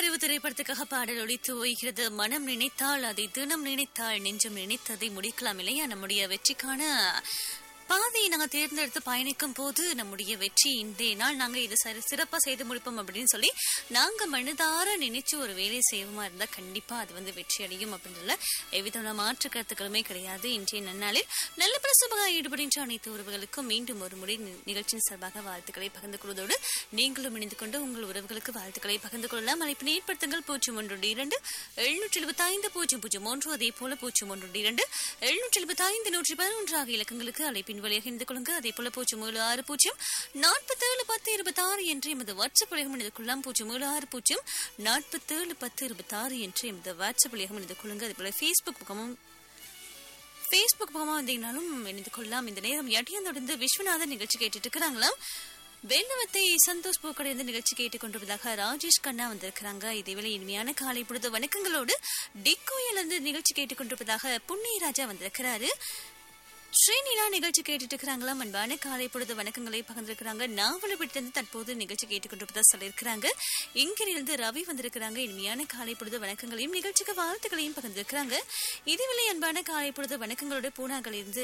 பிரிவு திரைப்படத்துக்காக பாடல் ஒழித்து ஓய்கிறது மனம் நினைத்தால் அதை தினம் நினைத்தால் நெஞ்சம் நினைத்ததை முடிக்கலாம் இல்லையா நம்முடைய வெற்றிக்கான பாதையை நாங்கள் தேர்ந்தெடுத்து பயணிக்கும் போது நம்முடைய வெற்றி இன்றைய நாள் நாங்கள் இது சரி சிறப்பாக செய்து முடிப்போம் அப்படின்னு சொல்லி நாங்கள் மனதார நினைச்சு ஒரு வேலை செய்வோமா இருந்தால் கண்டிப்பாக அது வந்து வெற்றி அடையும் அப்படின்றதுல எவ்விதமான மாற்று கருத்துக்களுமே கிடையாது இன்றைய நன்னாளில் நல்ல பிரசவமாக ஈடுபடுகின்ற அனைத்து உறவுகளுக்கும் மீண்டும் ஒரு முறை நி- நிகழ்ச்சியின் சார்பாக வாழ்த்துக்களை பகிர்ந்து கொள்வதோடு நீங்களும் இணைந்து கொண்டு உங்கள் உறவுகளுக்கு வாழ்த்துக்களை பகிர்ந்து கொள்ளலாம் அழைப்பினை ஏற்படுத்துங்கள் பூஜ்ஜியம் ஒன்று இரண்டு எழுநூற்றி எழுபத்தி ஐந்து பூஜ்ஜியம் பூஜ்ஜியம் ஒன்று அதே போல பூஜ்ஜியம் ஒன்று இரண்டு எழுநூற்றி எழுபத்தி ஐந்து நூற்றி பதினொன்று ஆகிய இலக்கங்களுக்கு அழைப்பின் வழியாக இணைந்து கொள்ளுங்க அதே போல பூஜ்ஜியம் ஏழு ஆறு பூஜ்ஜியம் நாற்பத்தேழு பத்து இருபத்தி ஆறு என்று எமது வாட்ஸ்அப் வழியாக இணைந்து கொள்ளலாம் பூஜ்ஜியம் ஏழு ஆறு பூஜ்ஜியம் நாற்பத்தேழு பத்து இருபத்தி ஆறு என்று எமது வாட்ஸ்அப் வழியாக இணைந்து கொள்ளுங்க அதே போல ஃபேஸ்புக் பக்கமும் ஃபேஸ்புக் பக்கமா வந்தீங்கனாலும் இணைந்து கொள்ளலாம் இந்த நேரம் எட்டியந்தொடர்ந்து விஸ்வநாதன் நிகழ்ச்சி கேட்டுட்டு இருக்கிறாங்களாம் வெள்ளவத்தை சந்தோஷ் பூக்கடை இந்த நிகழ்ச்சி கேட்டுக்கொண்டிருப்பதாக ராஜேஷ் கண்ணா வந்திருக்கிறாங்க இதேவேளை இனிமையான காலை பொழுது வணக்கங்களோடு டிக்கோயில் இருந்து நிகழ்ச்சி கேட்டுக்கொண்டிருப்பதாக புண்ணிய ராஜா வந்திருக்கிறாரு ஸ்ரீநிலா நிகழ்ச்சி கேட்டுட்டு இருக்கிறாங்களாம் அன்பான காலை பொழுது வணக்கங்களை பகிர்ந்திருக்கிறாங்க நாவலை விட்டு தற்போது நிகழ்ச்சி கேட்டுக்கொண்டிருப்பதா சொல்லியிருக்கிறாங்க இங்கிருந்து ரவி வந்திருக்கிறாங்க இனிமையான காலை பொழுது வணக்கங்களையும் நிகழ்ச்சிக்கு வாழ்த்துக்களையும் பகிர்ந்திருக்கிறாங்க இதுவேளை அன்பான காலை பொழுது வணக்கங்களோட பூனாக்கள் இருந்து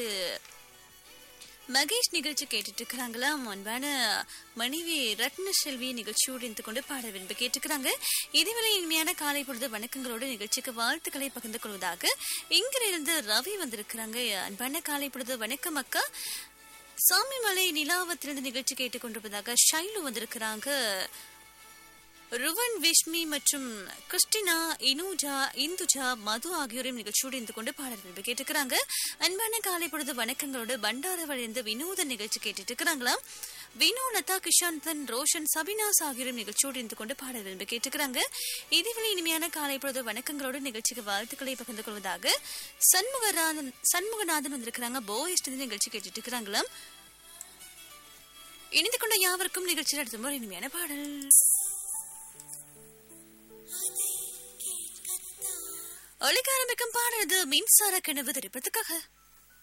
மகேஷ் நிகழ்ச்சி கேட்டுட்டு இருக்கிறாங்களாம் அன்பான மனைவி ரத்ன செல்வி நிகழ்ச்சியோடு இருந்து கொண்டு பாட விரும்பி கேட்டுக்கிறாங்க இதுவரை இனிமையான காலை பொழுது வணக்கங்களோடு நிகழ்ச்சிக்கு வாழ்த்துக்களை பகிர்ந்து கொள்வதாக இங்கிருந்து ரவி வந்திருக்கிறாங்க அன்பான காலை பொழுது வணக்கம் அக்கா சாமிமலை நிலாவத்திலிருந்து நிகழ்ச்சி கேட்டுக்கொண்டிருப்பதாக ஷைலு வந்திருக்கிறாங்க ருவன் விஷ்மி மற்றும் கிறிஸ்டினா இனூஜா இந்துஜா மது ஆகியோரையும் நிகழ்ச்சியோடு இருந்து கொண்டு பாடல் விரும்பி கேட்டுக்கிறாங்க அன்பான காலை பொழுது வணக்கங்களோடு பண்டாரவழிந்து வினோத நிகழ்ச்சி கேட்டுட்டு இருக்கிறாங்களாம் வினோ லதா கிஷாந்தன் ரோஷன் சபினாஸ் ஆகியோரும் நிகழ்ச்சியோடு இருந்து கொண்டு பாடல் விரும்பி கேட்டுக்கிறாங்க இதுவரை இனிமையான காலை பொழுது வணக்கங்களோடு நிகழ்ச்சிக்கு வாழ்த்துக்களை பகிர்ந்து கொள்வதாக சண்முகநாதன் சண்முகநாதன் வந்திருக்கிறாங்க போயிஸ்ட் நிகழ்ச்சி கேட்டுட்டு இருக்கிறாங்களாம் இணைந்து கொண்ட யாவருக்கும் நிகழ்ச்சி நடத்தும் ஒரு இனிமையான பாடல் ஒழிக்க ஆரம்பிக்கும் பாடுறது மின்சார கிணவு திரைப்படத்துக்காக